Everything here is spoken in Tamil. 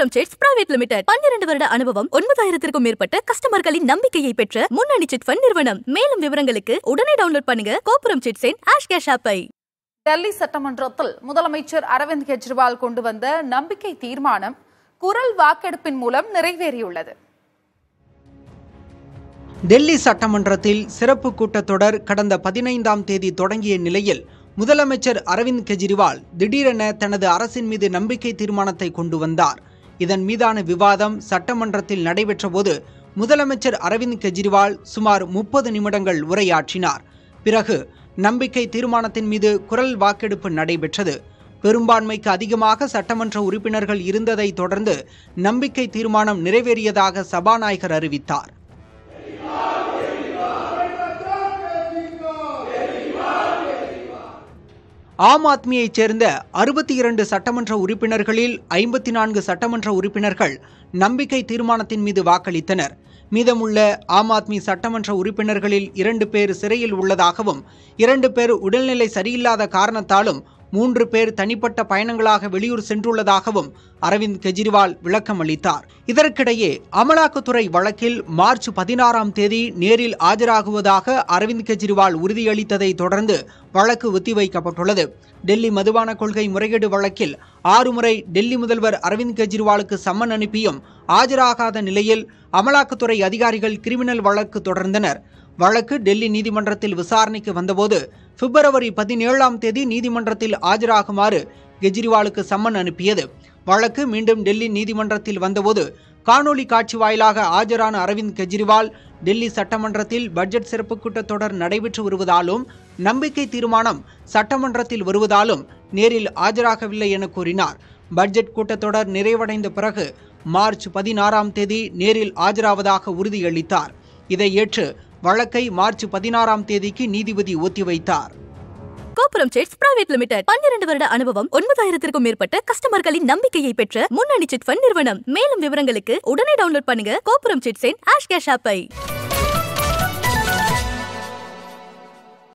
கோபுரம் சிட்ஸ் பிரைவேட் லிமிடெட் பன்னிரண்டு வருட அனுபவம் ஒன்பதாயிரத்திற்கும் மேற்பட்ட கஸ்டமர்களின் நம்பிக்கையை பெற்ற முன்னணி சிட் ஃபண்ட் நிறுவனம் மேலும் விவரங்களுக்கு உடனே டவுன்லோட் பண்ணுங்க கோபுரம் சிட்ஸின் ஆஷ் கேஷ் ஆப்பை டெல்லி சட்டமன்றத்தில் முதலமைச்சர் அரவிந்த் கெஜ்ரிவால் கொண்டு வந்த நம்பிக்கை தீர்மானம் குரல் வாக்கெடுப்பின் மூலம் நிறைவேறியுள்ளது டெல்லி சட்டமன்றத்தில் சிறப்பு கூட்டத்தொடர் கடந்த பதினைந்தாம் தேதி தொடங்கிய நிலையில் முதலமைச்சர் அரவிந்த் கெஜ்ரிவால் திடீரென தனது அரசின் மீது நம்பிக்கை தீர்மானத்தை கொண்டு வந்தார் இதன் மீதான விவாதம் சட்டமன்றத்தில் நடைபெற்றபோது முதலமைச்சர் அரவிந்த் கெஜ்ரிவால் சுமார் முப்பது நிமிடங்கள் உரையாற்றினார் பிறகு நம்பிக்கை தீர்மானத்தின் மீது குரல் வாக்கெடுப்பு நடைபெற்றது பெரும்பான்மைக்கு அதிகமாக சட்டமன்ற உறுப்பினர்கள் இருந்ததை தொடர்ந்து நம்பிக்கை தீர்மானம் நிறைவேறியதாக சபாநாயகர் அறிவித்தார் ஆம் ஆத்மியைச் சேர்ந்த அறுபத்தி இரண்டு சட்டமன்ற உறுப்பினர்களில் ஐம்பத்தி நான்கு சட்டமன்ற உறுப்பினர்கள் நம்பிக்கை தீர்மானத்தின் மீது வாக்களித்தனர் மீதமுள்ள ஆம் ஆத்மி சட்டமன்ற உறுப்பினர்களில் இரண்டு பேர் சிறையில் உள்ளதாகவும் இரண்டு பேர் உடல்நிலை சரியில்லாத காரணத்தாலும் மூன்று பேர் தனிப்பட்ட பயணங்களாக வெளியூர் சென்றுள்ளதாகவும் அரவிந்த் கெஜ்ரிவால் விளக்கம் அளித்தார் இதற்கிடையே அமலாக்கத்துறை வழக்கில் மார்ச் பதினாறாம் தேதி நேரில் ஆஜராகுவதாக அரவிந்த் கெஜ்ரிவால் உறுதியளித்ததை தொடர்ந்து வழக்கு ஒத்திவைக்கப்பட்டுள்ளது டெல்லி மதுபான கொள்கை முறைகேடு வழக்கில் ஆறு முறை டெல்லி முதல்வர் அரவிந்த் கெஜ்ரிவாலுக்கு சம்மன் அனுப்பியும் ஆஜராகாத நிலையில் அமலாக்கத்துறை அதிகாரிகள் கிரிமினல் வழக்கு தொடர்ந்தனர் வழக்கு டெல்லி நீதிமன்றத்தில் விசாரணைக்கு வந்தபோது பிப்ரவரி பதினேழாம் தேதி நீதிமன்றத்தில் ஆஜராகுமாறு கெஜ்ரிவாலுக்கு சம்மன் அனுப்பியது வழக்கு மீண்டும் டெல்லி நீதிமன்றத்தில் வந்தபோது காணொலி காட்சி வாயிலாக ஆஜரான அரவிந்த் கெஜ்ரிவால் டெல்லி சட்டமன்றத்தில் பட்ஜெட் சிறப்பு கூட்டத்தொடர் நடைபெற்று வருவதாலும் நம்பிக்கை தீர்மானம் சட்டமன்றத்தில் வருவதாலும் நேரில் ஆஜராகவில்லை என கூறினார் பட்ஜெட் கூட்டத்தொடர் நிறைவடைந்த பிறகு மார்ச் பதினாறாம் தேதி நேரில் ஆஜராவதாக உறுதியளித்தார் இதை ஏற்று வழக்கை மார்ச் பதினாறாம் தேதிக்கு நீதிபதி ஒத்திவைத்தார் கோபுரம் சிட்ஸ் பிரைவேட் லிமிடெட் பன்னிரண்டு வருட அனுபவம் ஒன்பதாயிரத்திற்கும் மேற்பட்ட கஸ்டமர்களின் நம்பிக்கையை பெற்ற முன்னணி சிட் ஃபண்ட் நிறுவனம் மேலும் விவரங்களுக்கு உடனே டவுன்லோட் பண்ணுங்க கோபுரம் சிட்ஸின் ஆஷ் கேஷ் ஆப்பை